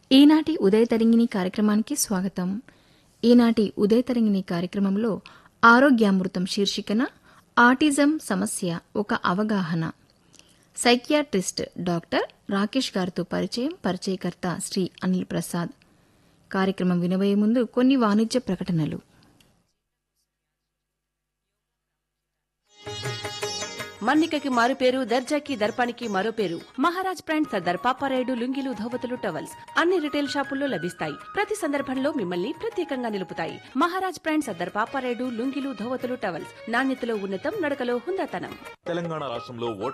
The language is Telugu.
ఈనాటి ఉదయ తరంగిణి కార్యక్రమానికి స్వాగతం ఈనాటి ఉదయ తరంగిణి కార్యక్రమంలో ఆరోగ్యామృతం శీర్షికన ఆటిజం సమస్య ఒక అవగాహన సైకియాట్రిస్ట్ డాక్టర్ రాకేష్ గారితో పరిచయం పరిచయకర్త శ్రీ అనిల్ ప్రసాద్ కార్యక్రమం వినబోయే ముందు కొన్ని వాణిజ్య ప్రకటనలు మన్నికకి మారు పేరు దర్జాకి దర్పానికి మరో పేరు మహారాజ్ బ్రాండ్ సర్దార్ పాపారాయుడు లుంగిలు ధోవతులు టవల్స్ అన్ని రిటైల్ షాపుల్లో లభిస్తాయి ప్రతి సందర్భంలో మిమ్మల్ని ప్రత్యేకంగా నిలుపుతాయి మహారాజ్ బ్రాండ్ సర్దార్ పాపారాయుడు లుంగిలు ధోవతులు టవల్స్ నాణ్యతలో ఉన్నతం నడకలో హుందాతనం తెలంగాణ రాష్ట్రంలో